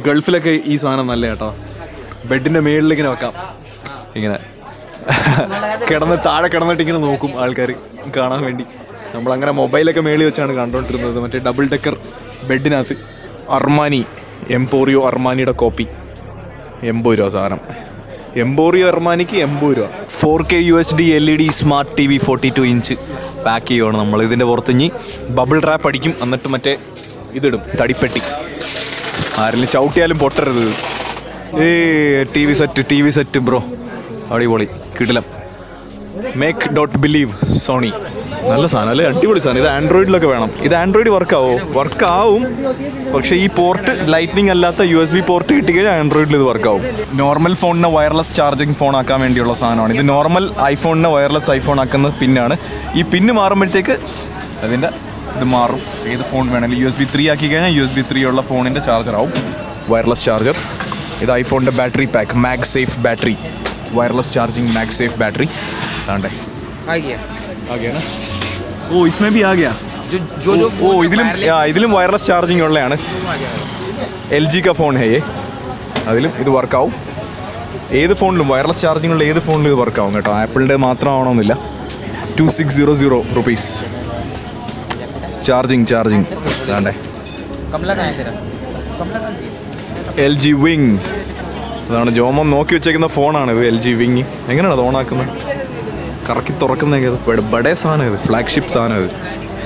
ഗൾഫിലൊക്കെ ഈ സാധനം നല്ല കേട്ടോ ബെഡിന്റെ മേളിൽ ഇങ്ങനെ വെക്കാം ഇങ്ങനെ കിടന്ന് താഴെ കിടന്നിട്ട് ഇങ്ങനെ നോക്കും ആൾക്കാർ കാണാൻ വേണ്ടി നമ്മൾ അങ്ങനെ മൊബൈലൊക്കെ മേളിൽ വെച്ചാണ് കണ്ടുകൊണ്ടിരുന്നത് മറ്റേ ഡബിൾ ഡെക്കർ ബെഡിനകത്ത് അർമാനി എംപോറിയോ അർമാനിയുടെ കോപ്പി എൺപത് രൂപ സാധനം എംപോറിയോ അർമാനിക്ക് എൺപത് രൂപ four K U H D L E D smart T V forty two inch pack ചെയ്യുവാണ് നമ്മൾ ഇതിൻ്റെ പുറത്ത് ഇനി ബബിൾ റാപ്പ് അടിക്കും എന്നിട്ട് മറ്റേ ഇതിടും തടിപ്പെട്ടി ആരെങ്കിലും ചവിട്ടിയാലും പൊട്ടരുത് ഇത്. A T V set T V set bro അടിപൊളി കിടിലം മേക്ക് ഡോട്ട് ബിലീവ് സോണി നല്ല സാധനം അല്ലേ അടിപൊളി സാധനം ഇത് ആൻഡ്രോയിഡിലൊക്കെ വേണം ഇത് ആൻഡ്രോയിഡ് വർക്ക് ആവോ വർക്ക് ആവും പക്ഷേ ഈ പോർട്ട് ലൈറ്റ്നിങ് അല്ലാത്ത യു എസ് ബി പോർട്ട് കിട്ടിക്കഴിഞ്ഞാൽ ആൻഡ്രോയിഡിൽ ഇത് വർക്ക് ആവും നോർമൽ ഫോണിനെ വയർലെസ് ചാർജിങ് ഫോൺ ആക്കാൻ വേണ്ടിയുള്ള സാധനമാണ് ഇത് നോർമൽ ഐഫോണിനെ വയർലെസ് ഐഫോൺ ആക്കുന്ന പിന്നാണ് ഈ പിന്ന് മാറുമ്പോഴത്തേക്ക് അതിൻ്റെ ഇത് മാറും ഏത് ഫോൺ വേണമെങ്കിലും യു എസ് ബി ത്രീ ആക്കി കഴിഞ്ഞാൽ യു എസ് ബി ത്രീ ഉള്ള ഫോണിൻ്റെ ചാർജർ ആവും വയർലെസ് ചാർജർ ഇത് ഐഫോണിൻ്റെ battery pack MagSafe battery wireless charging MagSafe battery അതാണ്ടേ आ गया आ गया ना ओ इसमें भी आ गया जो जो जो ഓ ഇതിലും ആ, ഇതിലും വയർലെസ് ചാർജിങ് ഉള്ളതാണ് എൽ ജി ക ഫോൺ ഹേ ये. അതിലും ഇത് വർക്കാവും ഏത് ഫോണിലും വയർലെസ് ചാർജിങ് ഉള്ള ഏത് ഫോണിലും ഇത് വർക്കാവും കേട്ടോ ആപ്പിളിൻ്റെ മാത്രം ആവണമെന്നില്ല two six zero zero rupees charging charging അതാണ്ടേ कमला कहाँ है तेरा कमला कहाँ है എൽ ജി വിങ് അതാണ് ജോമോൻ നോക്കി വെച്ചേക്കുന്ന ഫോണാണ് ഇത് എൽ ജി വിങ് എങ്ങനെയാണ് അത് ഓണാക്കുന്നത് കറക്കി തുറക്കുന്ന ബഡേ സാധനം ഇത് ഫ്ലാഗ്ഷിപ്പ് സാധനം ഇത്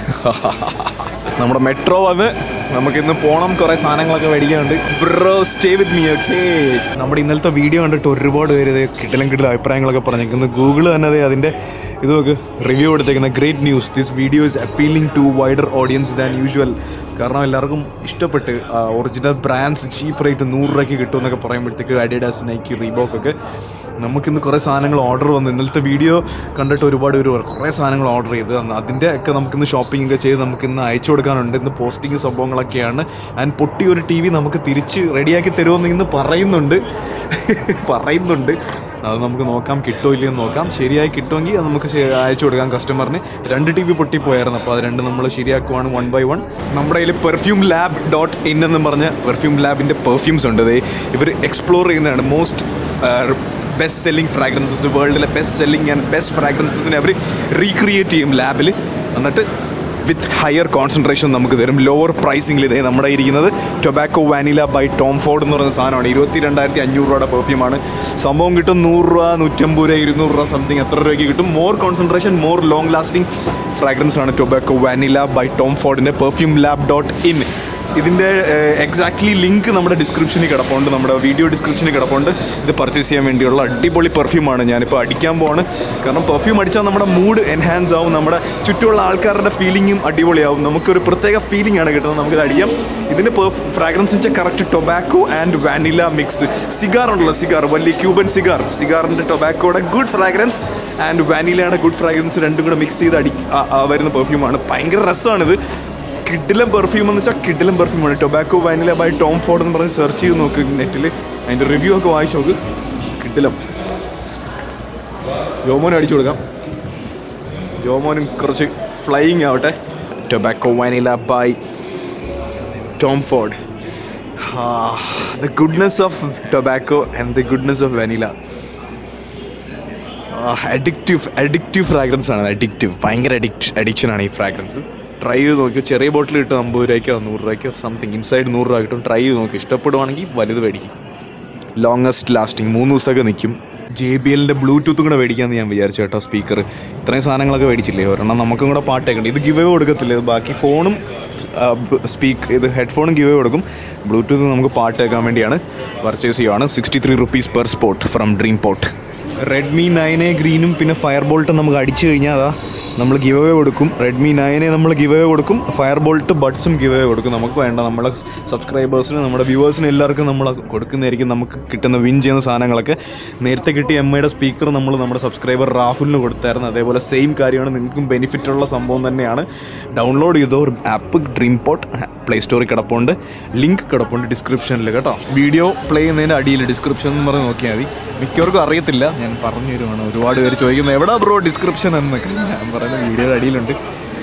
നമ്മുടെ മെട്രോ വന്ന് നമുക്കിന്ന് പോണം കുറേ സാധനങ്ങളൊക്കെ മേടിക്കാനുണ്ട് bro stay with me okay നമ്മുടെ ഇന്നലത്തെ വീഡിയോ കണ്ടിട്ട് ഒരുപാട് പേര് ഇത് കിട്ടലും കിട്ടലും അഭിപ്രായങ്ങളൊക്കെ പറഞ്ഞേക്കുന്നത് ഗൂഗിൾ തന്നെ ദേ അതിൻ്റെ ഇത് നോക്ക് റിവ്യൂ എടുത്തേക്കുന്ന great news this video is appealing to wider audience than usual കാരണം എല്ലാവർക്കും ഇഷ്ടപ്പെട്ട് ഒറിജിനൽ ബ്രാൻഡ്സ് ചീപ്പ് റേറ്റ് നൂറ് രൂപയ്ക്ക് കിട്ടും എന്നൊക്കെ പറയുമ്പോഴത്തേക്ക് അഡിഡാസ് നൈക്കി റീബോക്ക് ഒക്കെ നമുക്കിന്ന് കുറേ സാധനങ്ങൾ ഓർഡർ വന്നു ഇന്നലത്തെ വീഡിയോ കണ്ടിട്ട് ഒരുപാട് പേര് പറഞ്ഞു, കുറേ സാധനങ്ങൾ ഓർഡർ ചെയ്ത് അന്ന് അതിൻ്റെ ഒക്കെ നമുക്കിന്ന് ഷോപ്പിംഗ് ഒക്കെ ചെയ്ത് നമുക്കിന്ന് അയച്ചു കൊടുക്കാനുണ്ട് ഇന്ന് പോസ്റ്റിംഗ് സംഭവങ്ങളൊക്കെയാണ് ആൻഡ് പൊട്ടി ഒരു ടി വി നമുക്ക് തിരിച്ച് റെഡിയാക്കി തരുമെന്ന് ഇന്ന് പറയുന്നുണ്ട് പറയുന്നുണ്ട് അത് നമുക്ക് നോക്കാം കിട്ടുമോ ഇല്ലയോ എന്ന് നോക്കാം ശരിയായി കിട്ടുമെങ്കിൽ അത് നമുക്ക് ശരി- അയച്ചു കൊടുക്കാം കസ്റ്റമറിന് രണ്ട് ടി വി പൊട്ടിപ്പോയായിരുന്നു അപ്പോൾ അത് രണ്ട് നമ്മൾ ശരിയാക്കുവാണ് വൺ ബൈ വൺ നമ്മുടെ കയ്യിൽ പെർഫ്യൂം ലാബ് ഡോട്ട് ഇൻ എന്നും പറഞ്ഞ് പെർഫ്യൂം ലാബിൻ്റെ പെർഫ്യൂംസ് ഉണ്ട് ദേ ഇവർ എക്സ്പ്ലോർ ചെയ്യുന്നതാണ് മോസ്റ്റ് ബെസ്റ്റ് സെല്ലിംഗ് ഫ്രാഗ്രൻസസ് വേൾഡിലെ ബെസ്റ്റ് സെല്ലിംഗ് ആൻഡ് ബെസ്റ്റ് ഫ്രാഗ്രൻസസിനെ അവർ റീക്രിയേറ്റ് ചെയ്യും ലാബിൽ എന്നിട്ട് വിത്ത് ഹയർ കോൺസെൻട്രേഷൻ നമുക്ക് തരും ലോവർ പ്രൈസിംഗിൽ ഇതേ നമ്മുടെ ഇരിക്കുന്നത് tobacco vanilla by Tom Ford എന്ന് പറയുന്ന സാധനമാണ് ഇരുപത്തി രണ്ടായിരത്തി അഞ്ഞൂറ് രൂപയുടെ പെർഫ്യൂമാണ് സംഭവം കിട്ടും നൂറ് രൂപ നൂറ്റമ്പത് രൂപ ഇരുന്നൂറ് രൂപ സംതിങ് എത്ര രൂപയ്ക്ക് കിട്ടും more concentration more long lasting fragrance ആണ് ടൊബാക്കോ വാനില ബൈ ടോം ഫോർഡിൻ്റെ പെർഫ്യൂം ലാബ് ഡോട്ട് ഇൻ ഇതിൻ്റെ എക്സാക്ട്ലി ലിങ്ക് നമ്മുടെ ഡിസ്ക്രിപ്ഷനിൽ കിടപ്പുണ്ട് നമ്മുടെ വീഡിയോ ഡിസ്ക്രിപ്ഷനിൽ കിടപ്പുണ്ട് ഇത് പർച്ചേസ് ചെയ്യാൻ വേണ്ടിയുള്ള അടിപൊളി പെർഫ്യൂമാണ് ഞാനിപ്പോൾ അടിക്കാൻ പോവാണ് കാരണം പെർഫ്യൂം അടിച്ചാൽ നമ്മുടെ മൂഡ് എൻഹാൻസ് ആവും നമ്മുടെ ചുറ്റുമുള്ള ആൾക്കാരുടെ ഫീലിങ്ങും അടിപൊളിയാവും നമുക്കൊരു പ്രത്യേക ഫീലിംഗ് ആണ് കിട്ടുന്നത് നമുക്കിത് അടിക്കാം ഇതിൻ്റെ പെർഫ് ഫ്രാഗ്രൻസ് വെച്ചാൽ correct tobacco and vanilla mix cigar ഉണ്ടല്ലോ സിഗാർ വലിയ ക്യൂബൻ സിഗാർ സിഗാറിൻ്റെ ടൊബാക്കോയുടെ ഗുഡ് ഫ്രാഗ്രൻസ് ആൻഡ് വാനിലയുടെ ഗുഡ് ഫ്രാഗ്രൻസ് രണ്ടും കൂടെ മിക്സ് ചെയ്ത് അടി ആ- ആ വരുന്ന പെർഫ്യൂമാണ് ഭയങ്കര രസമാണിത് കിഡിലം പെർഫ്യൂം എന്ന് വെച്ചാൽ കിഡിലം പെർഫ്യൂമാണ് tobacco vanilla by Tom Ford എന്ന് പറഞ്ഞ് സെർച്ച് ചെയ്ത് നോക്ക് നെറ്റിൽ അതിൻ്റെ റിവ്യൂ ഒക്കെ വായിച്ച് നോക്ക് കിഡിലം ജോമോനും അടിച്ചു കൊടുക്കാം ജോമോനും കുറച്ച് ഫ്ലൈയിങ് ആവട്ടെ tobacco vanilla by Tom Ford the goodness of tobacco and the goodness of vanilla addictive addictive fragrance ആണ് അഡിക്റ്റീവ് ഭയങ്കര അഡിക്റ്റ് അഡിക്ഷൻ ആണ് ഈ ഫ്രാഗ്രൻസ് ട്രൈ ചെയ്ത് നോക്കി ചെറിയ ബോട്ടിൽ കിട്ടും അമ്പത് രൂപയ്ക്കോ നൂറ് രൂപയ്ക്കോ സംതിങ് ഇൻസൈഡ് നൂറ് രൂപ കിട്ടും ട്രൈ ചെയ്ത് നോക്കി ഇഷ്ടപ്പെടുവാണെങ്കിൽ വലുത് മേടിക്കും ലോങ്ങസ്റ്റ് ലാസ്റ്റിംഗ് മൂന്ന് ദിവസമൊക്കെ നിൽക്കും ജെ ബി എല്ലിൻ്റെ ബ്ലൂടൂത്തും കൂടെ മേടിക്കാമെന്ന് ഞാൻ വിചാരിച്ചു കേട്ടോ സ്പീക്കർ ഇത്രയും സാധനങ്ങളൊക്കെ മേടിച്ചില്ലേ ഒരെണ്ണം നമുക്കും കൂടെ പാട്ടേക്കണ്ട് ഇത് ഗിവ് കൊടുക്കത്തില്ല ഇത് ബാക്കി ഫോണും സ്പീക്ക് ഇത് ഹെഡ്ഫോണും ഗിവ് കൊടുക്കും ബ്ലൂടൂത്ത് നമുക്ക് പാട്ട് കേൾക്കാൻ വേണ്ടിയാണ് പർച്ചേസ് ചെയ്യുവാണ് sixty three rupees per spot from Dream Pot Redmi nine A ഗ്രീനും പിന്നെ ഫയർ ബോൾട്ടും നമുക്ക് അടിച്ചു കഴിഞ്ഞാൽ അതാ നമ്മൾ ഗിവ് അവേ കൊടുക്കും റെഡ്മി നയനെ നമ്മൾ ഗിവ് അവേ കൊടുക്കും ഫയർ ബോൾട്ട് ബഡ്സും ഗിവ് അവേ കൊടുക്കും നമുക്ക് വേണ്ട നമ്മുടെ സബ്സ്ക്രൈബേഴ്സിന് നമ്മുടെ വ്യൂവേഴ്സിന് എല്ലാവർക്കും നമ്മൾ കൊടുക്കുന്നതായിരിക്കും നമുക്ക് കിട്ടുന്ന വിൻ ചെയ്യുന്ന സാധനങ്ങളൊക്കെ നേരത്തെ കിട്ടിയ എം ഐയുടെ സ്പീക്കർ നമ്മൾ നമ്മുടെ സബ്സ്ക്രൈബർ രാഹുലിന് കൊടുത്തായിരുന്നു അതേപോലെ സെയിം കാര്യമാണ് നിങ്ങൾക്കും ബെനിഫിറ്റ് ഉള്ള സംഭവം തന്നെയാണ് ഡൗൺലോഡ് ചെയ്തോ ഒരു ആപ്പ് ഡ്രീം പോട്ട് പ്ലേ സ്റ്റോറിൽ കിടപ്പുണ്ട് ലിങ്ക് കിടപ്പുണ്ട് ഡിസ്ക്രിപ്ഷനിൽ കേട്ടോ വീഡിയോ പ്ലേ ചെയ്യുന്നതിൻ്റെ അടിയിൽ ഡിസ്ക്രിപ്ഷൻ എന്ന് പറഞ്ഞ് നോക്കിയാൽ മതി മിക്കവർക്കും അറിയത്തില്ല ഞാൻ പറഞ്ഞു തരുവാണ് ഒരുപാട് പേര് ചോദിക്കുന്നത് എവിടാ ബ്രോ ഡിസ്ക്രിപ്ഷൻ എന്നൊക്കെ ഞാൻ പറയുന്ന വീഡിയോയുടെ അടിയിലുണ്ട്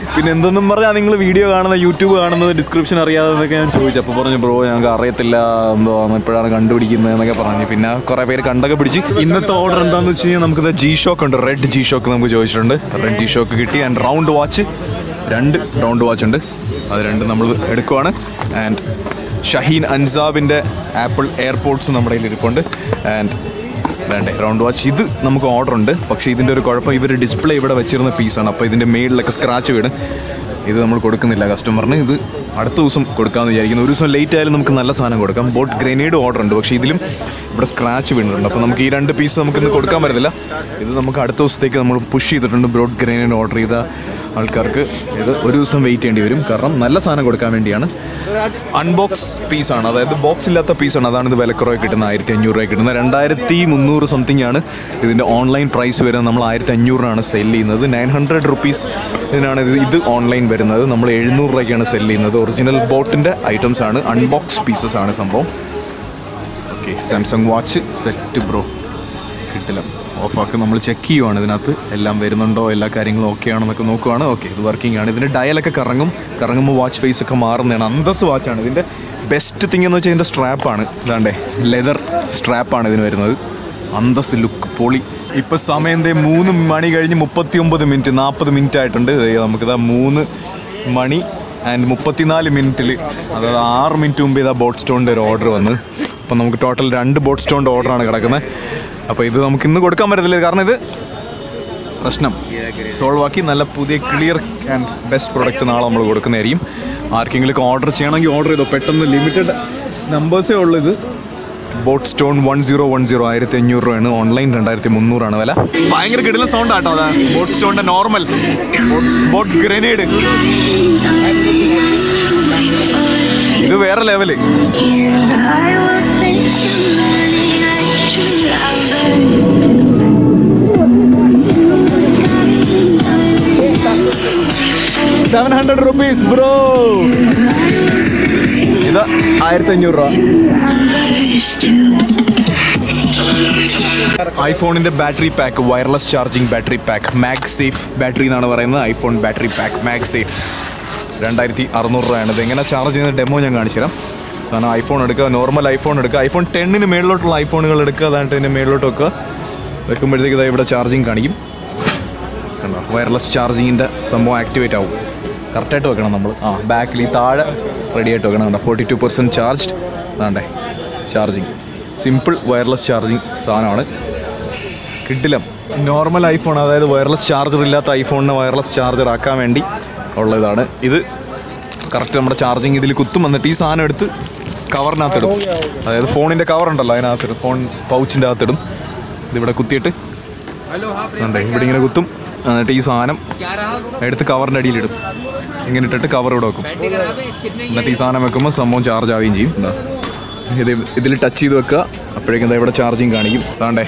പിന്നെ എന്തെന്നും പറഞ്ഞാൽ നിങ്ങൾ വീഡിയോ കാണുന്ന യൂട്യൂബ് കാണുന്നത് ഡിസ്ക്രിപ്ഷൻ അറിയാതെ എന്നൊക്കെ ഞാൻ ചോദിച്ചു അപ്പോൾ പറഞ്ഞു ബ്രോ ഞങ്ങൾക്ക് അറിയത്തില്ല എന്തോ ഇപ്പോഴാണ് കണ്ടുപിടിക്കുന്നത് എന്നൊക്കെ പറഞ്ഞു പിന്നെ കുറേ പേര് കണ്ടൊക്കെ പിടിച്ച് ഇന്നത്തെ ഓർഡർ എന്താണെന്ന് വെച്ച് കഴിഞ്ഞാൽ നമുക്കിത് ജി ഷോക്ക് ഉണ്ട് റെഡ് ജി ഷോക്ക് നമുക്ക് ചോദിച്ചിട്ടുണ്ട് റെഡ് ജി ഷോക്ക് കിട്ടി ആൻഡ് റൗണ്ട് വാച്ച് രണ്ട് റൗണ്ട് വാച്ച് ഉണ്ട് അത് രണ്ടും നമ്മൾ എടുക്കുവാണ് ആൻഡ് ഷഹീൻ അൻസാബിൻ്റെ ആപ്പിൾ എയർപോർട്സ് നമ്മുടെ കയ്യിൽ ഇരിപ്പുണ്ട് ആൻഡ് വേണ്ടേ റൗണ്ട് വാച്ച് ഇത് നമുക്ക് ഓർഡർ ഉണ്ട് പക്ഷേ ഇതിൻ്റെ ഒരു കുഴപ്പം ഇവർ ഡിസ്പ്ലേ ഇവിടെ വെച്ചിരുന്ന പീസാണ് അപ്പോൾ ഇതിൻ്റെ മേളിലൊക്കെ സ്ക്രാച്ച് വീണ് ഇത് നമ്മൾ കൊടുക്കുന്നില്ല കസ്റ്റമറിന് ഇത് അടുത്ത ദിവസം കൊടുക്കാമെന്ന് വിചാരിക്കുന്നു ഒരു ദിവസം ലേറ്റ് ആയാലും നമുക്ക് നല്ല സാധനം കൊടുക്കാം ബോട്ട് ഗ്രനേഡ് ഓർഡർ ഉണ്ട് പക്ഷേ ഇതിലും ഇവിടെ സ്ക്രാച്ച് വീണിട്ടുണ്ട് അപ്പോൾ നമുക്ക് ഈ രണ്ട് പീസ് നമുക്ക് ഇന്ന് കൊടുക്കാൻ പറ്റത്തില്ല ഇത് നമുക്ക് അടുത്ത ദിവസത്തേക്ക് നമ്മൾ പുഷ് ചെയ്തിട്ടുണ്ട് ബ്രോഡ് ഗ്രനേഡ് ഓർഡർ ചെയ്ത ആൾക്കാർക്ക് ഇത് ഒരു ദിവസം വെയിറ്റ് ചെയ്യേണ്ടി വരും കാരണം നല്ല സാധനം കൊടുക്കാൻ വേണ്ടിയാണ് അൺബോക്സ് പീസാണ് അതായത് ബോക്സ് ഇല്ലാത്ത പീസാണ് അതാണ് ഇത് വിലക്കുറവ് കിട്ടുന്നത് ആയിരത്തി അഞ്ഞൂറ് രൂപ കിട്ടുന്നത് രണ്ടായിരത്തി മുന്നൂറ് സംതിങ് ആണ് ഇതിൻ്റെ ഓൺലൈൻ പ്രൈസ് വരുന്നത് നമ്മൾ ആയിരത്തി അഞ്ഞൂറിനാണ് സെല് ചെയ്യുന്നത് നയൻ ഹൺഡ്രഡ് റുപ്പീസ് ഇതിനാണ് ഇത് ഇത് ഓൺലൈൻ വരുന്നത് നമ്മൾ എഴുന്നൂറ് രൂപയ്ക്കാണ് സെല് ചെയ്യുന്നത് ഒറിജിനൽ ബോട്ടിൻ്റെ ഐറ്റംസ് ആണ് അൺബോക്സ് പീസസ് ആണ് സംഭവം okay Samsung watch set bro കിട്ടില്ല ഓഫാക്ക് നമ്മൾ ചെക്ക് ചെയ്യുവാണ് ഇതിനകത്ത് എല്ലാം വരുന്നുണ്ടോ എല്ലാ കാര്യങ്ങളും ഓക്കെ ആണെന്നൊക്കെ നോക്കുവാണ് ഓക്കെ ഇത് വർക്കിംഗ് ആണ് ഇതിൻ്റെ ഡയലൊക്കെ കറങ്ങും കറങ്ങുമ്പോൾ വാച്ച് ഫേസ് ഒക്കെ മാറുന്നതാണ് അന്തസ് വാച്ചാണ് ഇതിൻ്റെ ബെസ്റ്റ് തിങ് എന്ന് വെച്ചാൽ ഇതിൻ്റെ സ്ട്രാപ്പാണ് ഇതാണ്ടേ ലെതർ സ്ട്രാപ്പാണ് ഇതിന് വരുന്നത് അന്തസ് ലുക്ക് പൊളി ഇപ്പം സമയം ദേ മൂന്ന് മണി കഴിഞ്ഞ് മുപ്പത്തി ഒമ്പത് മിനിറ്റ് നാൽപ്പത് മിനിറ്റ് ആയിട്ടുണ്ട് ദേ നമുക്കിതാ മൂന്ന് മണി ആൻഡ് മുപ്പത്തിനാല് മിനിറ്റിൽ അതായത് ആറ് മിനിറ്റ് മുമ്പ് ഇതാ ബോട്ട് സ്റ്റോണിൻ്റെ ഒരു ഓർഡർ വന്ന് അപ്പം നമുക്ക് ടോട്ടൽ രണ്ട് ബോട്ട് സ്റ്റോണിൻ്റെ ഓർഡറാണ് കിടക്കുന്നത് അപ്പോൾ ഇത് നമുക്ക് ഇന്ന് കൊടുക്കാൻ പറ്റത്തില്ല കാരണം ഇത് പ്രശ്നം സോൾവ് ആക്കി നല്ല പുതിയ ക്ലിയർ ആൻഡ് ബെസ്റ്റ് പ്രൊഡക്റ്റ് നാളെ നമ്മൾ കൊടുക്കുന്നതായിരിക്കും ആർക്കെങ്കിലും ഓർഡർ ചെയ്യണമെങ്കിൽ ഓർഡർ ചെയ്തോ പെട്ടെന്ന് ലിമിറ്റഡ് നമ്പേഴ്സേ ഉള്ളൂ ഇത് boat stone one zero one zero ആയിരത്തി അഞ്ഞൂറ് രൂപയാണ് ഓൺലൈൻ രണ്ടായിരത്തി മുന്നൂറാണ് വില ഭയങ്കര കിടിലൻ സൗണ്ട് ആട്ടോ അതാ ബോട്ട് സ്റ്റോണിന്റെ നോർമൽ ബോട്ട് ഗ്രനേഡ് ഇത് വേറെ level I will sing to money like true lovers. Seven hundred rupees bro ഇത് ആയിരത്തി അഞ്ഞൂറ് രൂപ ഐഫോണിന്റെ battery pack wireless charging battery pack MagSafe battery എന്നാണ് പറയുന്നത് iPhone battery pack MagSafe രണ്ടായിരത്തി അറുന്നൂറ് രൂപയാണ് ഇത് എങ്ങനെ ചാർജ് ചെയ്യുന്ന ഡെമോ ഞാൻ കാണിച്ചു തരാം സാധനം ഐഫോൺ എടുക്കുക നോർമൽ ഐഫോൺ എടുക്കുക ഐഫോൺ ടെന്നിന് മേളിലോട്ടുള്ള ഐഫോണുകൾ എടുക്കുക അതായിട്ട് ഇതിൻ്റെ മേളിലോട്ട് വെക്കുക വെക്കുമ്പോഴത്തേക്ക് ഇതാ ഇവിടെ ചാർജിങ് കാണിക്കും കണ്ടോ വയർലെസ് ചാർജിങ്ങിൻ്റെ സംഭവം ആക്ടിവേറ്റ് ആവും കറക്റ്റായിട്ട് വെക്കണം നമ്മൾ ആ ബാക്കിൽ ഈ താഴെ റെഡി ആയിട്ട് വെക്കണം കണ്ടോ ഫോർട്ടി ടു പെർസെൻറ്റ് ചാർജ്ഡ് അതാണ്ടേ ചാർജിങ് സിമ്പിൾ വയർലെസ് ചാർജിങ് സാധനമാണ് കിട്ടില്ല നോർമൽ ഐഫോൺ അതായത് വയർലെസ് ചാർജർ ഇല്ലാത്ത ഐഫോണിനെ വയർലെസ് ചാർജർ ആക്കാൻ വേണ്ടി ഉള്ളതാണ് ഇത് കറക്റ്റ് നമ്മുടെ ചാർജിങ് ഇതിൽ കുത്തും വന്നിട്ട് ഈ സാധനം എടുത്ത് കവറിനകത്തിടും അതായത് ഫോണിൻ്റെ കവർ ഉണ്ടല്ലോ അതിനകത്തിടും ഫോൺ പൗച്ചിൻ്റെ അകത്തിടും ഇതിവിടെ കുത്തിയിട്ട് हेलो हाँ ഉണ്ട് ഇവിടെ ഇങ്ങനെ കുത്തും എന്നിട്ട് ഈ സാധനം क्या रहा എടുത്ത് കവറിൻ്റെ അടിയിലിടും ഇങ്ങനെ ഇട്ടിട്ട് കവർ ഇവിടെ വെക്കും बैटरी खराब है कितने എന്നിട്ട് ഈ സാധനം വെക്കുമ്പോൾ സംഭവം ചാർജ് ആവുകയും ചെയ്യും എന്താ ഇത് ഇതിൽ ടച്ച് ചെയ്ത് വെക്കുക അപ്പോഴേക്കും എന്താ ഇവിടെ ചാർജിങ് കാണിക്കും അതാണ്ടേ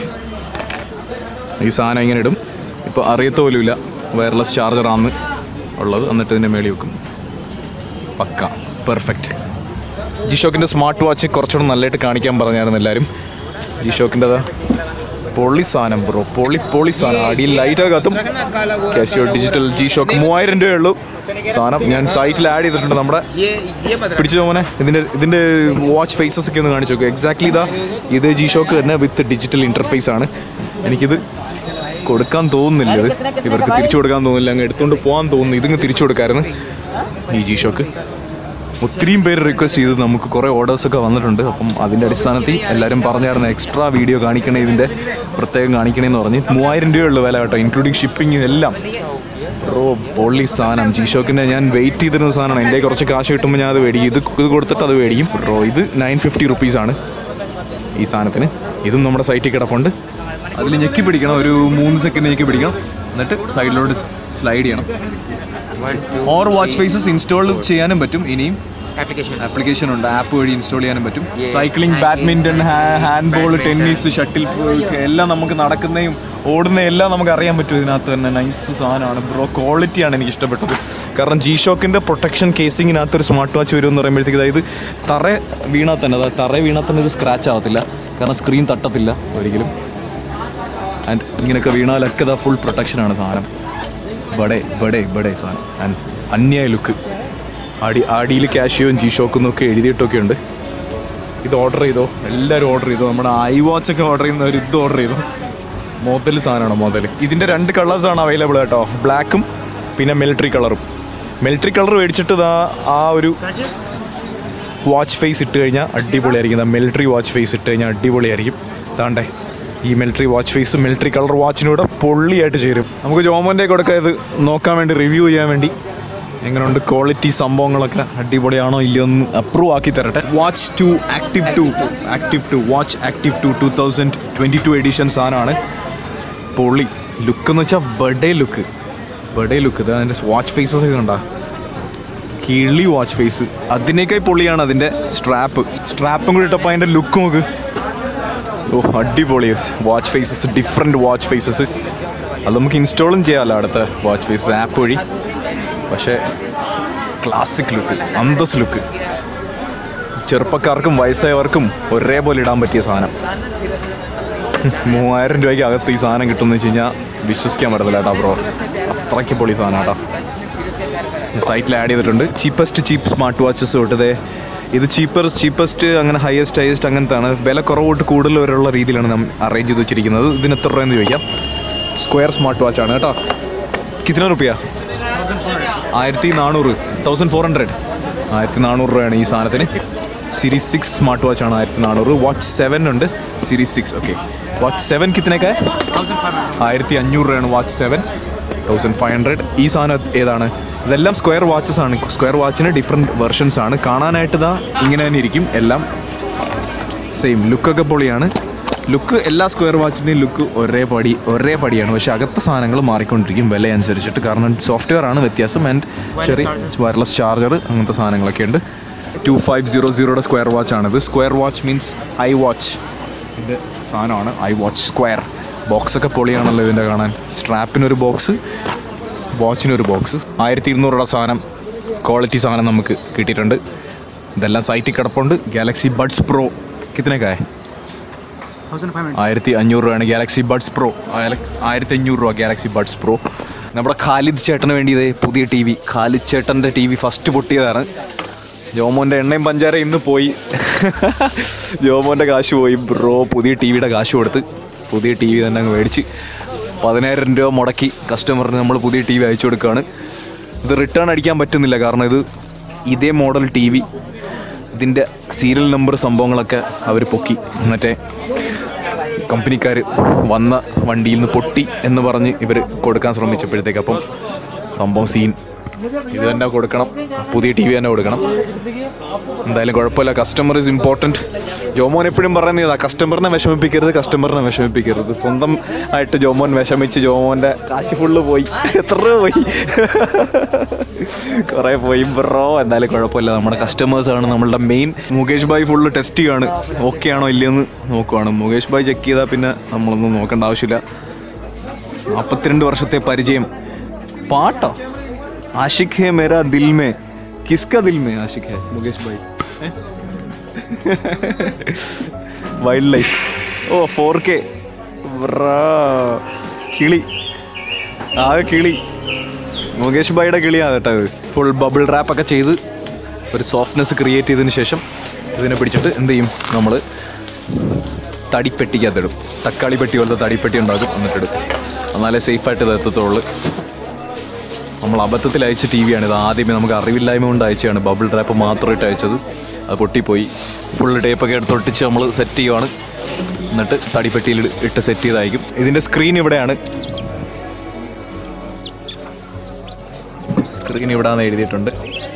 ഈ സാധനം ഇങ്ങനെ ഇടും ഇപ്പോൾ അറിയത്ത പോലുമില്ല വയർലെസ് ചാർജറാണ് ഉള്ളത് എന്നിട്ട് ഇതിൻ്റെ മേളിൽ വെക്കും പക്ക പെർഫെക്റ്റ് ജിഷോക്കിൻ്റെ സ്മാർട്ട് വാച്ച് കുറച്ചുകൂടെ നല്ലതായിട്ട് കാണിക്കാൻ പറഞ്ഞായിരുന്നു എല്ലാവരും ജിഷോക്കിൻ്റെ പൊളി സാധനം ബ്രോ പൊളി പൊളി സാധനം അടിയിൽ ലൈറ്റൊക്കെ കത്തും रखना काला वो കാഷ്യോ ഡിജിറ്റൽ ജി ഷോക്ക് മൂവായിരം രൂപയേ ഉള്ളൂ സാധനം ഞാൻ സൈറ്റിൽ ആഡ് ചെയ്തിട്ടുണ്ട് നമ്മുടെ ये ये मत रख പിടിച്ചു പോനെ ഇതിന്റെ ഇതിന്റെ വാച്ച് ഫേസസ് ഒക്കെ ഒന്ന് കാണിച്ചു നോക്കുക എക്സാക്ട്ലി ഇതാ ഇത് ജി ഷോക്ക് തന്നെ വിത്ത് ഡിജിറ്റൽ ഇന്റർഫേസ് ആണ് എനിക്കിത് കൊടുക്കാൻ തോന്നുന്നില്ല ഇത് ഇവർക്ക് തിരിച്ചു കൊടുക്കാൻ തോന്നുന്നില്ല അങ്ങ് എടുത്തുകൊണ്ട് പോകാൻ തോന്നുന്നു ഇതിങ്ങ് തിരിച്ചു കൊടുക്കായിരുന്നു ഈ ജി ഷോക്ക് ഒത്തിരിയും പേര് റിക്വസ്റ്റ് ചെയ്ത് നമുക്ക് കുറേ ഓർഡേഴ്സൊക്കെ വന്നിട്ടുണ്ട് അപ്പം അതിൻ്റെ അടിസ്ഥാനത്തിൽ എല്ലാവരും പറഞ്ഞായിരുന്നു എക്സ്ട്രാ വീഡിയോ കാണിക്കണേ ഇതിൻ്റെ പ്രത്യേകം കാണിക്കണേന്ന് പറഞ്ഞ് മൂവായിരം രൂപയുള്ള വില കേട്ടോ ഇൻക്ലൂഡിങ് ഷിപ്പിംഗ് എല്ലാം ബ്രോ പൊള്ളി സാധനം ജി ഷോക്കിൻ്റെ ഞാൻ വെയിറ്റ് ചെയ്തിരുന്ന സാധനമാണ് എൻ്റെ കുറച്ച് കാശ് കിട്ടുമ്പോൾ ഞാൻ അത് മേടിക്കും ഇത് ഇത് കൊടുത്തിട്ട് അത് മേടിക്കും ബ്രോ ഇത് നയൻ ഫിഫ്റ്റി റുപ്പീസാണ് ഈ സാധനത്തിന് ഇതും നമ്മുടെ സൈറ്റിൽ കിടപ്പുണ്ട് അതിൽ ഞെക്കി പിടിക്കണം ഒരു മൂന്ന് സെക്കൻഡ് ഞെക്കി പിടിക്കണം എന്നിട്ട് സൈഡിലോട്ട് സ്ലൈഡ് ചെയ്യണം one two or watch faces install ചെയ്യാനും പറ്റും ഇനിയും एप्लीकेशन ആപ്ലിക്കേഷൻ ഉണ്ട് ആപ്പ് വഴി ഇൻസ്റ്റാൾ ചെയ്യാനും പറ്റും Yeah. Cycling badminton handball tennis shuttle എല്ലാം നമുക്ക് നടക്കുന്നതും ഓടുന്നതും എല്ലാം നമുക്ക് അറിയാൻ പറ്റും ഇതിനകത്ത് തന്നെ നൈസ് സാധനമാണ് ബ്രോ ക്വാളിറ്റിയാണ് എനിക്ക് ഇഷ്ടപ്പെട്ടത് കാരണം ജി ഷോക്കിൻ്റെ പ്രൊട്ടക്ഷൻ കേസിങ്ങിനകത്ത് ഒരു സ്മാർട്ട് വാച്ച് വരും എന്ന് പറയുമ്പോഴത്തേക്ക് അതായത് തറ വീണാൽ തന്നെ അതായത് തറ വീണാൽ തന്നെ ഇത് സ്ക്രാച്ച് ആവത്തില്ല കാരണം സ്ക്രീൻ തട്ടത്തില്ല ഒരിക്കലും ആൻഡ് ഇങ്ങനെയൊക്കെ വീണാലൊക്കെ ഇതാ ഫുൾ പ്രൊട്ടക്ഷനാണ് സാധനം ബഡേ ബഡേ ബഡേ സാധനം ആൻഡ് അന്യായ ലുക്ക് അടി അടിയിൽ കാഷ്യോയും ജി ഷോക്കും ഒക്കെ എഴുതിയിട്ടൊക്കെ ഉണ്ട് ഇത് ഓർഡർ ചെയ്തോ എല്ലാവരും ഓർഡർ ചെയ്തോ നമ്മുടെ ഐ വാച്ച് ഒക്കെ ഓർഡർ ചെയ്യുന്നവർ ഇത് ഓർഡർ ചെയ്തോ മോതൽ സാധനമാണ് മോതൽ ഇതിൻ്റെ രണ്ട് കളേഴ്സാണ് അവൈലബിൾ കേട്ടോ ബ്ലാക്കും പിന്നെ മിലിറ്ററി കളറും മിലിറ്ററി കളർ മേടിച്ചിട്ട് ഇതാ ആ ഒരു വാച്ച് ഫേസ് ഇട്ട് കഴിഞ്ഞാൽ അടിപൊളിയായിരിക്കും മിലിറ്ററി വാച്ച് ഫേസ് ഇട്ട് കഴിഞ്ഞാൽ അടിപൊളിയായിരിക്കും താണ്ടേ ഈ military watch face military colour വാച്ചിനൂടെ പൊള്ളിയായിട്ട് ചേരും നമുക്ക് ജോമോൻ്റെ കൊടുക്കുക ഇത് നോക്കാൻ വേണ്ടി റിവ്യൂ ചെയ്യാൻ വേണ്ടി എങ്ങനെയുണ്ട് ക്വാളിറ്റി സംഭവങ്ങളൊക്കെ അടിപൊളിയാണോ ഇല്ലയോ എന്ന് അപ്രൂവ് ആക്കി തരട്ടെ watch two active two active two watch active two two thousand twenty two edition സാധനമാണ് പൊള്ളി ലുക്ക് എന്ന് വെച്ചാൽ ബഡേ ലുക്ക് ബഡേ ലുക്ക് ഇത് അതിൻ്റെ വാച്ച് ഫേസസ് ഒക്കെ കണ്ടാ കിളി വാച്ച് ഫേസ് അതിനേക്കായി പൊള്ളിയാണ് അതിൻ്റെ സ്ട്രാപ്പ് സ്ട്രാപ്പും കൂടി ഇട്ടപ്പോൾ അതിൻ്റെ ലുക്ക് നോക്ക് ഓ അടിപൊളി watch faces different watch faces അത് നമുക്ക് ഇൻസ്റ്റാളും ചെയ്യാമല്ലോ അടുത്ത വാച്ച് ഫേസ് ആപ്പ് വഴി പക്ഷേ ക്ലാസിക് ലുക്ക് അന്തസ് ലുക്ക് ചെറുപ്പക്കാർക്കും വയസ്സായവർക്കും ഒരേപോലെ ഇടാൻ പറ്റിയ സാധനം മൂവായിരം രൂപയ്ക്ക് അകത്ത് ഈ സാധനം കിട്ടുമെന്ന് വെച്ച് കഴിഞ്ഞാൽ വിശ്വസിക്കാൻ പറ്റത്തില്ല കേട്ടോ ബ്രോ അത്രയ്ക്ക് പൊളി സാധനം കേട്ടോ സൈറ്റിൽ ആഡ് ചെയ്തിട്ടുണ്ട് ചീപ്പസ്റ്റ് ചീപ്പ് സ്മാർട്ട് വാച്ചസ് തൊട്ടതേ ഇത് ചീപ്പർ ചീപ്പസ്റ്റ് അങ്ങനെ ഹയസ്റ്റ് ഹയസ്റ്റ് അങ്ങനത്താണ് വില കുറവോട്ട് കൂടുതൽ വരെയുള്ള രീതിയിലാണ് നാം അറേഞ്ച് ചെയ്ത് വെച്ചിരിക്കുന്നത് ഇതിന് എത്ര രൂപയെന്ന് ചോദിക്കാം സ്ക്വയർ സ്മാർട്ട് വാച്ചാണ് കേട്ടോ കിത്തന റുപ്യ ആയിരത്തി നാനൂറ് തൗസൻഡ് ഫോർ ഹൺഡ്രഡ് ആയിരത്തി നാനൂറ് രൂപയാണ് ഈ സാധനത്തിന് സീരീസ് സിക്സ് സ്മാർട്ട് വാച്ച് ആണ് ആയിരത്തി നാനൂറ് വാച്ച് സെവൻ ഉണ്ട് series six okay watch seven കിത്തനൊക്കെ ആയിരത്തി അഞ്ഞൂറ് രൂപയാണ് watch seven thousand five hundred ഈ സാധനം ഏതാണ് ഇതെല്ലാം സ്ക്വയർ വാച്ചസ് ആണ് സ്ക്വയർ വാച്ചിന് ഡിഫറെൻറ്റ് വെർഷൻസ് ആണ് കാണാനായിട്ട് ഇതാ ഇങ്ങനെ തന്നെ ഇരിക്കും എല്ലാം സെയിം ലുക്കൊക്കെ പൊളിയാണ് ലുക്ക് എല്ലാ സ്ക്വയർ വാച്ചിൻ്റെയും ലുക്ക് ഒരേ പടി ഒരേ പടിയാണ് പക്ഷേ അകത്തെ സാധനങ്ങൾ മാറിക്കൊണ്ടിരിക്കും വില അനുസരിച്ചിട്ട് കാരണം സോഫ്റ്റ്വെയർ ആണ് വ്യത്യാസം ആൻഡ് ചെറിയ വയർലെസ് ചാർജർ അങ്ങനത്തെ സാധനങ്ങളൊക്കെ ഉണ്ട് ടു ഫൈവ് സീറോ സീറോയുടെ സ്ക്വയർ വാച്ച് ആണിത് square watch means iWatch ഇതിൻ്റെ സാധനമാണ് ഐ വാച്ച് സ്ക്വയർ ബോക്സൊക്കെ പൊളിയാണല്ലോ ഇതിൻ്റെ കാണാൻ സ്ട്രാപ്പിനൊരു ബോക്സ് വാച്ചിനൊരു ബോക്സ് ആയിരത്തി ഇരുന്നൂറ് രൂപ സാധനം ക്വാളിറ്റി സാധനം നമുക്ക് കിട്ടിയിട്ടുണ്ട് ഇതെല്ലാം സൈറ്റിൽ കിടപ്പുണ്ട് ഗാലക്സി ബഡ്സ് പ്രോ കിത്തനൊക്കെ ആയിരത്തി അഞ്ഞൂറ് രൂപയാണ് ഗാലക്സി ബഡ്സ് പ്രോ ആയിരത്തി അഞ്ഞൂറ് രൂപ ഗാലക്സി ബഡ്സ് പ്രോ നമ്മുടെ ഖാലിദ് ചേട്ടന് വേണ്ടി ഇതേ പുതിയ ടി വി ഖാലിദ് ചേട്ടൻ്റെ ടി വി ഫസ്റ്റ് പൊട്ടിയതാണ് ജോമോൻ്റെ എണ്ണയും പഞ്ചാര ഇന്ന് പോയി ജോമോൻ്റെ കാശ് പോയി ബ്രോ പുതിയ ടി വിയുടെ കാശ് കൊടുത്ത് പുതിയ ടി വി തന്നെ അങ്ങ് മേടിച്ച് പതിനായിരം രൂപ മുടക്കി കസ്റ്റമറിന് നമ്മൾ പുതിയ ടി വി അയച്ചു കൊടുക്കുകയാണ് ഇത് റിട്ടേൺ അടിക്കാൻ പറ്റുന്നില്ല കാരണം ഇത് ഇതേ മോഡൽ ടി വി ഇതിൻ്റെ സീരിയൽ നമ്പർ സംഭവങ്ങളൊക്കെ അവർ പൊക്കി മറ്റേ കമ്പനിക്കാർ വന്ന വണ്ടിയിൽ നിന്ന് പൊട്ടി എന്ന് പറഞ്ഞ് ഇവർ കൊടുക്കാൻ ശ്രമിച്ചപ്പോഴത്തേക്ക് അപ്പം സംഭവം സീൻ ഇത് തന്നെ കൊടുക്കണം പുതിയ ടി വി തന്നെ കൊടുക്കണം എന്തായാലും കുഴപ്പമില്ല കസ്റ്റമർ ഇസ് ഇമ്പോർട്ടൻറ്റ് ജോമോൻ എപ്പോഴും പറയുന്നത് ഇതാ കസ്റ്റമറിനെ വിഷമിപ്പിക്കരുത് കസ്റ്റമറിനെ വിഷമിപ്പിക്കരുത് സ്വന്തം ആയിട്ട് ജോമോൻ വിഷമിച്ച് ജോമോൻ്റെ കാശ് ഫുള്ള് പോയി എത്ര രൂപ പോയി കുറേ പോയി ബ്രോ എന്തായാലും കുഴപ്പമില്ല നമ്മുടെ കസ്റ്റമേഴ്സാണ് നമ്മളുടെ main Mukesh bhai full test ചെയ്യാണ് ഓക്കെ ആണോ ഇല്ലയെന്ന് നോക്കുവാണ് മുകേഷ് ഭായ് ചെക്ക് ചെയ്താൽ പിന്നെ നമ്മളൊന്നും നോക്കേണ്ട ആവശ്യമില്ല നാൽപ്പത്തിരണ്ട് വർഷത്തെ പരിചയം പാട്ടോ ആഷിഖ് ഹേ മേരാ ദിൽ മേ കിസ്ക ദിൽ മേ ആഷിഖ് ഹേ മുകേഷ് ഭായ് വൈൽഡ് ലൈഫ് ഓ ഫോർ കെ കിളി ആകെ കിളി മുകേഷ് ഭായിയുടെ കിളിയാണ് കേട്ടോ ഇത് ഫുൾ ബബിൾ റാപ്പൊക്കെ ചെയ്ത് ഒരു സോഫ്റ്റ്നെസ് ക്രിയേറ്റ് ചെയ്തതിന് ശേഷം ഇതിനെ പിടിച്ചിട്ട് എന്ത് ചെയ്യും നമ്മൾ തടിപ്പെട്ടിക്കകത്തിടും തക്കാളി പെട്ടി പോലത്തെ തടിപ്പെട്ടി ഉണ്ടാക്കും എന്നിട്ടിടും എന്നാലേ സേഫായിട്ട് ഇത് എത്തത്തുള്ളൂ നമ്മൾ അബദ്ധത്തിൽ അയച്ച ടി വിയാണ് ഇത് ആദ്യമേ നമുക്ക് അറിവില്ലായ്മ കൊണ്ട് അയച്ചതാണ് ബബിൾ ട്രാപ്പ് മാത്രമായിട്ട് അയച്ചത് അത് പൊട്ടിപ്പോയി ഫുൾ ടേപ്പൊക്കെ എടുത്ത് ഒട്ടിച്ച് നമ്മൾ സെറ്റ് ചെയ്യുവാണ് എന്നിട്ട് തടിപ്പെട്ടിയിൽ ഇട്ട് സെറ്റ് ചെയ്ത് അയക്കും ഇതിൻ്റെ സ്ക്രീൻ ഇവിടെയാണ് സ്ക്രീൻ ഇവിടാന്ന് എഴുതിയിട്ടുണ്ട്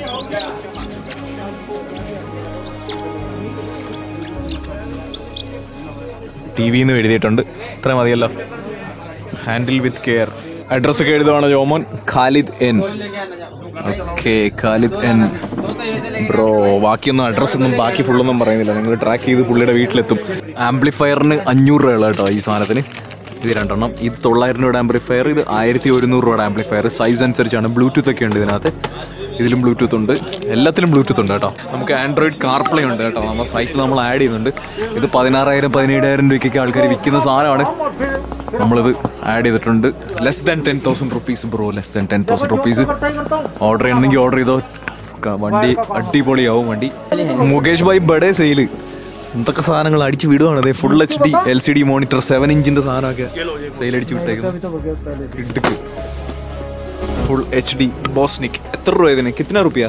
ടി വിന്ന് എഴുതിയിട്ടുണ്ട് ഇത്ര മതിയല്ലോ ഹാൻഡിൽ വിത്ത് കെയർ അഡ്രസ് ഒക്കെ എഴുതുവാണ് Jomon Khalid N okay Khalid N bro ബാക്കിയൊന്നും അഡ്രസ്സ് ഒന്നും ബാക്കി ഫുള്ളൊന്നും പറയുന്നില്ല നിങ്ങൾ ട്രാക്ക് ചെയ്ത് പുള്ളിയുടെ വീട്ടിലെത്തും ആംപ്ലിഫയറിന് അഞ്ഞൂറ് രൂപയുള്ള കേട്ടോ ഈ സാധനത്തിന് ഇത് രണ്ടെണ്ണം ഇത് തൊള്ളായിരം രൂപയുടെ ആംപ്ലിഫയർ ഇത് ആയിരത്തി ഒരുന്നൂറ് രൂപയുടെ ആംപ്ലിഫയർ സൈസ് അനുസരിച്ചാണ് ബ്ലൂടൂത്ത് ഒക്കെ ഉണ്ട് ഇതിനകത്ത് ഇതിലും ബ്ലൂടൂത്ത് ഉണ്ട് എല്ലാത്തിലും ബ്ലൂടൂത്ത് ഉണ്ട് കേട്ടോ നമുക്ക് ആൻഡ്രോയിഡ് കാർപ്ലേ ഉണ്ട് കേട്ടോ നമ്മുടെ സൈറ്റിൽ നമ്മൾ ആഡ് ചെയ്യുന്നുണ്ട് ഇത് പതിനാറായിരം പതിനേഴായിരം രൂപയ്ക്കൊക്കെ ആൾക്കാർ വിൽക്കുന്ന സാധനമാണ് നമ്മളിത് ആഡ് ചെയ്തിട്ടുണ്ട് less than ten thousand rupees bro less than ten thousand rupees order ചെയ്യണമെങ്കിൽ ഓർഡർ ചെയ്തോ ക- വണ്ടി അടിപൊളിയാവും വണ്ടി മുകേഷ് ഭായ് ബഡേ സെയില് എന്തൊക്കെ സാധനങ്ങൾ അടിച്ച് വിടുവാണ് അതെ full H D L C D monitor seven ഇഞ്ചിന്റെ സാധനമൊക്കെ സെയിൽ അടിച്ച് വിട്ടേക്കുന്നത് ഫുൾ എച്ച് ഡി ബോസ്നിക് എത്ര രൂപ ഇതിന് കിतना റുപ്യ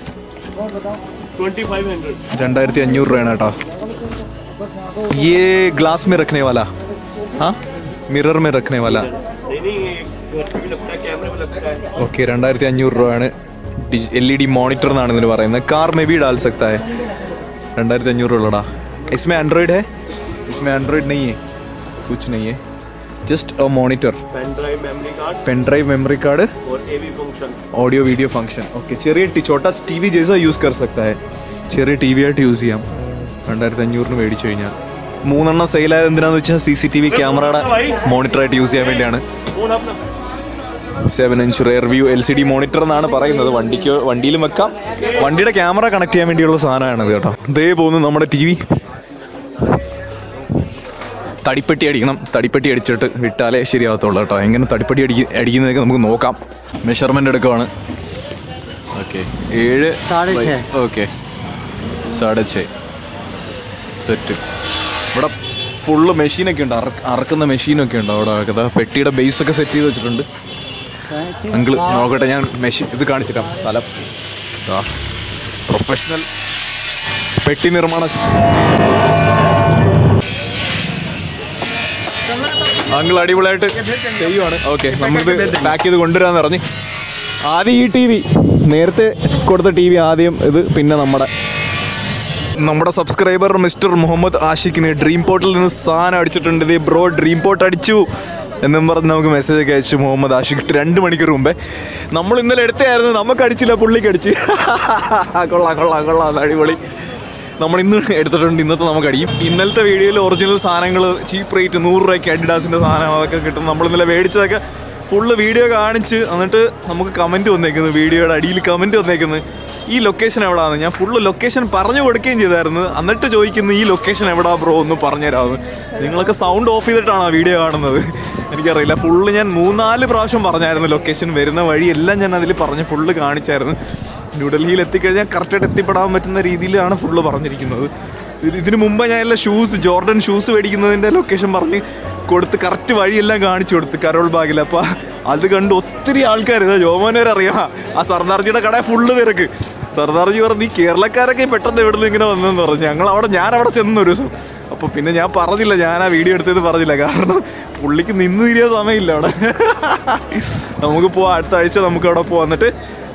രണ്ടായിരത്തി അഞ്ഞൂറ് രൂപയാണ് കേട്ടോ ये ग्लास में रखने वाला हाँ मिरर में रखने वाला ഓക്കെ രണ്ടായിരത്തി അഞ്ഞൂറ് രൂപയാണ് എൽ ഇ ഡി മോണിറ്റർ എന്നാണ് ഇതിന് പറയുന്നത് കാർ മേ ബി ഡാൽ सकता है രണ്ടായിരത്തി അഞ്ഞൂറ് ഉള്ളടാ इसमें एंड्रॉइड है इसमें एंड्रॉइड नहीं है कुछ नहीं है just a monitor pen drive memory card pen drive memory card और AV function audio video function okay ചെറിയ ടി ചോട്ടാ ടി വി ജേസ യൂസ് കർ സക്താ ഹെ ചെറിയ ടി വി ആയിട്ട് യൂസ് ചെയ്യാം രണ്ടായിരത്തി അഞ്ഞൂറിന് മേടിച്ചു കഴിഞ്ഞാൽ മൂന്നെണ്ണം സെയിലായത് എന്തിനാന്ന് വെച്ചാൽ സി സി ടി വി ക്യാമറയുടെ മോണിറ്ററായിട്ട് യൂസ് ചെയ്യാൻ വേണ്ടിയാണ് फोन अपना seven inch rear view L C D monitor എന്നാണ് പറയുന്നത് വണ്ടിക്ക് വണ്ടിയിലും വെക്കാം വണ്ടിയുടെ ക്യാമറ കണക്ട് ചെയ്യാൻ വേണ്ടിയുള്ള സാധനമാണിത് കേട്ടോ ഇതേ പോകുന്നു നമ്മുടെ ടി വി തടിപ്പെട്ടി അടിക്കണം തടിപ്പെട്ടി അടിച്ചിട്ട് വിട്ടാലേ ശരിയാവത്തുള്ളൂ കേട്ടോ എങ്ങനെ തടിപ്പെട്ടി അടിക്ക അടിക്കുന്നതൊക്കെ നമുക്ക് നോക്കാം മെഷർമെൻ്റ് എടുക്കുവാണ് ഓക്കെ ഏഴ് സാढ़े छः। ഓക്കെ സാഡെ ഛേ സെറ്റ് ഇവിടെ ഫുള്ള് മെഷീനൊക്കെ ഉണ്ട് അറ- അറക്കുന്ന മെഷീനൊക്കെ ഉണ്ട് അവിടെ അതാ പെട്ടിയുടെ ബേസ് ഒക്കെ സെറ്റ് ചെയ്ത് വെച്ചിട്ടുണ്ട് അങ്കിള് നോക്കട്ടെ ഞാൻ മെഷീൻ ഇത് കാണിച്ചിട്ടാം സ്ഥലം പ്രൊഫഷണൽ പെട്ടി നിർമ്മാണ അങ്കിൾ അടിപൊളിയായിട്ട് ചെയ്യുവാണ് ഓക്കെ നമുക്കിത് പാക്ക് ചെയ്ത് കൊണ്ടുവരാന്ന് പറഞ്ഞ് ആദ്യം ഈ ടി വി നേരത്തെ കൊടുത്ത ടി വി ആദ്യം ഇത് പിന്നെ നമ്മുടെ നമ്മുടെ സബ്സ്ക്രൈബർ മിസ്റ്റർ മുഹമ്മദ് ആഷിഖിന് ഡ്രീം പോർട്ടിൽ നിന്ന് സാധനം അടിച്ചിട്ടുണ്ട് ഇതേ ബ്രോ ഡ്രീം പോർട്ട് അടിച്ചു എന്നും പറഞ്ഞ് നമുക്ക് മെസ്സേജ് ഒക്കെ അയച്ചു മുഹമ്മദ് ആഷിഖ് രണ്ട് മണിക്കൂർ മുമ്പേ നമ്മൾ ഇന്നലെ എടുത്തായിരുന്നു നമുക്ക് അടിച്ചില്ല പുള്ളിക്ക് അടിച്ച് കൊള്ളാം കൊള്ളാം കൊള്ളാം അത് അടിപൊളി നമ്മൾ ഇന്ന് എടുത്തിട്ടുണ്ട് ഇന്നത്തെ നമുക്ക് അടിക്കും ഇന്നലത്തെ വീഡിയോയിൽ ഒറിജിനൽ സാധനങ്ങൾ ചീപ്പ് റേറ്റ് നൂറ് രൂപയ്ക്ക് അഡിഡാസിൻ്റെ സാധനം അതൊക്കെ കിട്ടും നമ്മൾ ഇന്നലെ മേടിച്ചതൊക്കെ ഫുള്ള് വീഡിയോ കാണിച്ച് എന്നിട്ട് നമുക്ക് കമൻറ്റ് വന്നേക്കുന്നു വീഡിയോയുടെ അടിയിൽ കമൻറ്റ് വന്നേക്കുന്നത് ഈ ലൊക്കേഷൻ എവിടാന്ന് ഞാൻ ഫുള്ള് ലൊക്കേഷൻ പറഞ്ഞു കൊടുക്കുകയും ചെയ്തായിരുന്നു എന്നിട്ട് ചോദിക്കുന്നു ഈ ലൊക്കേഷൻ എവിടാ ബ്രോ ഒന്ന് പറഞ്ഞുതരാമെന്ന് നിങ്ങളൊക്കെ സൗണ്ട് ഓഫ് ചെയ്തിട്ടാണ് ആ വീഡിയോ കാണുന്നത് എനിക്കറിയില്ല ഫുള്ള് ഞാൻ മൂന്നാല് പ്രാവശ്യം പറഞ്ഞായിരുന്നു ലൊക്കേഷൻ വരുന്ന വഴി എല്ലാം ഞാൻ അതിൽ പറഞ്ഞ് ഫുള്ള് കാണിച്ചായിരുന്നു ന്യൂഡൽഹിയിൽ എത്തിക്കഴിഞ്ഞാൽ കറക്റ്റായിട്ട് എത്തിപ്പെടാൻ പറ്റുന്ന രീതിയിലാണ് ഫുള്ള് പറഞ്ഞിരിക്കുന്നത് ഇത് ഇതിന് മുമ്പ് ഞാൻ എല്ലാ ഷൂസ് ജോർഡൻ ഷൂസ് മേടിക്കുന്നതിൻ്റെ ലൊക്കേഷൻ പറഞ്ഞ് കൊടുത്ത് കറക്റ്റ് വഴിയെല്ലാം കാണിച്ചു കൊടുത്ത് കരോൾ ബാഗിൽ അപ്പോൾ അത് കണ്ട് ഒത്തിരി ആൾക്കാർ ഇതാ ജോമോനവരെ അറിയാം ആ സർദാർജിയുടെ കട ഫുള്ള് തിരക്ക് സർദാർജി പറഞ്ഞു ഈ കേരളക്കാരൊക്കെ പെട്ടെന്ന് എവിടെ നിന്ന് ഇങ്ങനെ വന്നെന്ന് പറഞ്ഞു ഞങ്ങൾ അവിടെ ഞാൻ അവിടെ ചെന്നു ഒരു ദിവസം അപ്പോൾ പിന്നെ ഞാൻ പറഞ്ഞില്ല ഞാൻ ആ വീഡിയോ എടുത്തത് പറഞ്ഞില്ല കാരണം പുള്ളിക്ക് നിന്ന് തിരിയാൻ സമയമില്ല അവിടെ നമുക്ക് പോവാം അടുത്ത ആഴ്ച നമുക്ക് അവിടെ പോവാം എന്നിട്ട്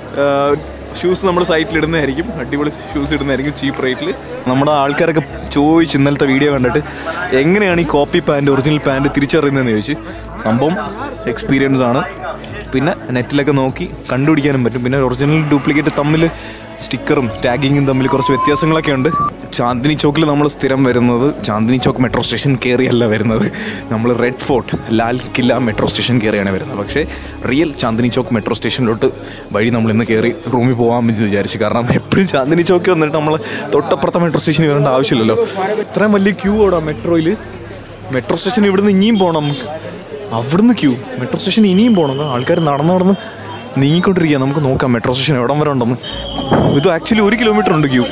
ഷൂസ് നമ്മൾ സൈറ്റിൽ ഇടുന്നതായിരിക്കും അടിപൊളി ഷൂസ് ഇടുന്നതായിരിക്കും ചീപ്പ് റേറ്റിൽ നമ്മുടെ ആൾക്കാരൊക്കെ ചോദിച്ചു ഇന്നലത്തെ വീഡിയോ കണ്ടിട്ട് എങ്ങനെയാണ് ഈ കോപ്പി പാൻറ് ഒറിജിനൽ പാൻറ് തിരിച്ചറിയുന്നതെന്ന് ചോദിച്ചു സംഭവം എക്സ്പീരിയൻസ് ആണ് പിന്നെ നെറ്റിലൊക്കെ നോക്കി കണ്ടുപിടിക്കാനും പറ്റും പിന്നെ ഒറിജിനൽ ഡ്യൂപ്ലിക്കേറ്റ് തമ്മിൽ സ്റ്റിക്കറും ടാഗിങ്ങും തമ്മിൽ കുറച്ച് വ്യത്യാസങ്ങളൊക്കെ ഉണ്ട് ചാന്ദിനി ചോക്കിൽ നമ്മൾ സ്ഥിരം വരുന്നത് ചാന്ദിനി ചോക്ക് മെട്രോ സ്റ്റേഷൻ കയറിയല്ല വരുന്നത് നമ്മൾ Red Fort Lal Qila metro station കയറിയാണ് വരുന്നത് പക്ഷേ റിയൽ ചാന്ദിനി ചോക്ക് മെട്രോ സ്റ്റേഷനിലോട്ട് വഴി നമ്മൾ ഇന്ന് കയറി റൂമിൽ പോകാമെന്ന് വിചാരിച്ചു കാരണം എപ്പോഴും ചാന്ദിനി ചോക്ക് വന്നിട്ട് നമ്മൾ തൊട്ടപ്പുറത്തെ മെട്രോ സ്റ്റേഷനിൽ വരേണ്ട ആവശ്യമില്ലല്ലോ ഇത്രയും വലിയ ക്യൂ ഓടാ മെട്രോയിൽ മെട്രോ സ്റ്റേഷൻ ഇവിടുന്ന് ഇനിയും പോകണം അവിടുന്ന് ക്യൂ മെട്രോ സ്റ്റേഷൻ ഇനിയും പോകണം ആൾക്കാർ നടന്ന് നടന്ന് നീങ്ങിക്കൊണ്ടിരിക്കുക നമുക്ക് നോക്കാം മെട്രോ സ്റ്റേഷൻ എവിടം വരെ ഉണ്ടെന്ന് ഇത് ആക്ച്വലി ഒരു കിലോമീറ്റർ ഉണ്ട് ക്യൂ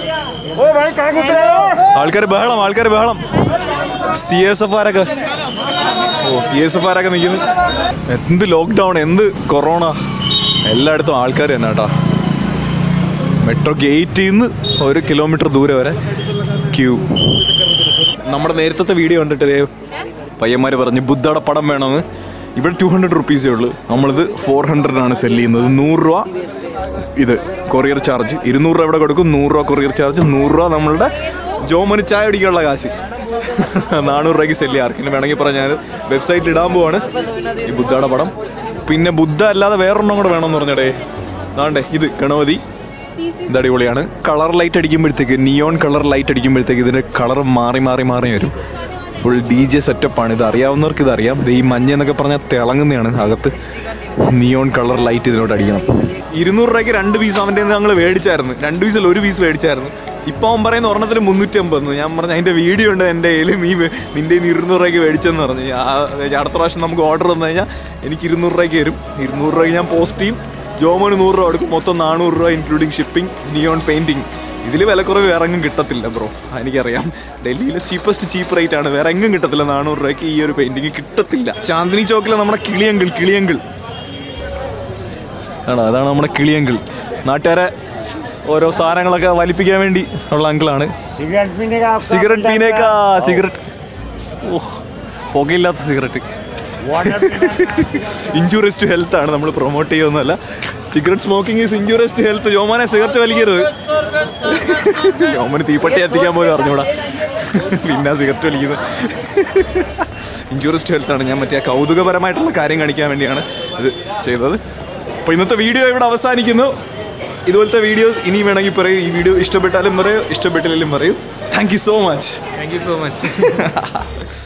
ആൾക്കാർ ബഹളം ആൾക്കാർ ബഹളം സി എസ് എഫ് ആരൊക്കെ ഓ സി എസ് എഫ് ആരൊക്കെ നിൽക്കുന്നു എന്ത് ലോക്ക്ഡൗൺ എന്ത് കൊറോണ എല്ലായിടത്തും ആൾക്കാർ തന്നെ കേട്ടോ മെട്രോ ഗേറ്റിൽ നിന്ന് ഒരു കിലോമീറ്റർ ദൂരെ വരെ ക്യൂ നമ്മുടെ നേരത്തെ വീഡിയോ കണ്ടിട്ട് ദേ പയ്യന്മാർ പറഞ്ഞു ബുദ്ധയുടെ പടം വേണമെന്ന് ഇവിടെ ടു ഹൺഡ്രഡ് റുപ്പീസേ ഉള്ളൂ നമ്മളിത് ഫോർ ഹൺഡ്രഡിനാണ് സെല് ചെയ്യുന്നത് നൂറ് രൂപ ഇത് കൊറിയർ ചാർജ് ഇരുന്നൂറ് രൂപ ഇവിടെ കൊടുക്കും നൂറ് രൂപ കൊറിയർ ചാർജ് നൂറ് രൂപ നമ്മളുടെ ജോമന് ചായ അടിക്കാനുള്ള കാശ് നാനൂറ് രൂപയ്ക്ക് സെല്ല് ചെയ്യാം ആർക്കെങ്കിലും വേണമെങ്കിൽ പറഞ്ഞാൽ വെബ്സൈറ്റിൽ ഇടാൻ പോവാണ് ഈ ബുദ്ധയുടെ പടം പിന്നെ ബുദ്ധ അല്ലാതെ വേറൊരെണ്ണം കൂടെ വേണമെന്ന് പറഞ്ഞടേ അതാണ്ടേ ഇത് ഗണപതി ഇത് അടിപൊളിയാണ് കളർ ലൈറ്റ് അടിക്കുമ്പോഴത്തേക്ക് നിയോൺ കളർ ലൈറ്റ് അടിക്കുമ്പോഴത്തേക്ക് ഇതിൻ്റെ കളർ മാറി മാറി മാറി വരും ഫുൾ ഡി ജെ സെറ്റപ്പാണ് ഇത് അറിയാവുന്നവർക്ക് ഇത് അറിയാം ഇത് ഈ മഞ്ഞ എന്നൊക്കെ പറഞ്ഞാൽ തിളങ്ങുന്നതാണ് അകത്ത് നിയോൺ കളർ ലൈറ്റ് ഇതിനോട് അടിക്കണം ഇരുന്നൂറ് രൂപയ്ക്ക് രണ്ട് പീസ് അവൻ്റെ ഞങ്ങൾ മേടിച്ചായിരുന്നു രണ്ട് പീസിൽ ഒരു പീസ് മേടിച്ചായിരുന്നു ഇപ്പം അവൻ പറയുന്ന ഒരെണ്ണത്തിന് മുന്നൂറ്റി അമ്പത് ഞാൻ പറഞ്ഞു അതിൻ്റെ വീഡിയോ ഉണ്ട് എൻ്റെ കയ്യിൽ നീ വേ- നിൻ്റെ കയ്യിൽ നിന്ന് ഇരുന്നൂറ് രൂപയ്ക്ക് മേടിച്ചെന്ന് പറഞ്ഞു ആ, അടുത്ത പ്രാവശ്യം നമുക്ക് ഓർഡർ തന്നു കഴിഞ്ഞാൽ എനിക്ക് ഇരുന്നൂറ് രൂപയ്ക്ക് വരും ഇരുന്നൂറ് രൂപയ്ക്ക് ഞാൻ പോസ്റ്റ് ചെയ്യും ജോമോന് നൂറ് രൂപ കൊടുക്കും മൊത്തം നാനൂറ് രൂപ ഇൻക്ലൂഡിങ് ഷിപ്പിംഗ് നിയോൺ പെയിൻറ്റിങ് ഇതിൽ വിലക്കുറവ് വേറെ എങ്ങും കിട്ടത്തില്ല ബ്രോ എനിക്കറിയാം ഡൽഹിയിലെ ചീപ്പസ്റ്റ് ചീപ്പ് റേറ്റ് ആണ് വേറെ എങ്ങും കിട്ടത്തില്ല നാനൂറ് രൂപയ്ക്ക് ഈ ഒരു പെയിൻറ്റിങ് കിട്ടത്തില്ല ചാന്ദിനി ചോക്കിലെ നമ്മുടെ കിളിയങ്കിൾ കിളിയങ്കിൾ ആണോ അതാണ് നമ്മുടെ കിളിയങ്കിൾ നാട്ടുകാരെ ഓരോ സാധനങ്ങളൊക്കെ വലിപ്പിക്കാൻ വേണ്ടി ഉള്ള അങ്കിളാണ് സിഗരറ്റ് പീനേക്കാ സിഗരറ്റ് ഓ പുകയില്ലാത്ത സിഗരറ്റ് ഇഞ്ചുറിയസ് ടു ഹെൽത്ത് ആണ് നമ്മൾ പ്രൊമോട്ട് ചെയ്യുന്നതല്ല cigarette smoking is injurious to health ജോമാനെ സിഗരറ്റ് വലിക്കരുത് ജോമന് തീപ്പട്ടി എത്തിക്കാൻ പോലും അറിഞ്ഞൂടാ പിന്നെ സിഗരറ്റ് വലിക്കുന്നത് ഇഞ്ചുറിയസ് ടു ഹെൽത്ത് ആണ് ഞാൻ മറ്റേ ആ കൗതുകപരമായിട്ടുള്ള കാര്യം കാണിക്കാൻ വേണ്ടിയാണ് ഇത് ചെയ്തത് അപ്പോൾ ഇന്നത്തെ വീഡിയോ ഇവിടെ അവസാനിക്കുന്നു ഇതുപോലത്തെ വീഡിയോസ് ഇനി വേണമെങ്കിൽ പറയൂ ഈ വീഡിയോ ഇഷ്ടപ്പെട്ടാലും പറയൂ ഇഷ്ടപ്പെട്ടില്ലെങ്കിലും പറയൂ thank you so much thank you so much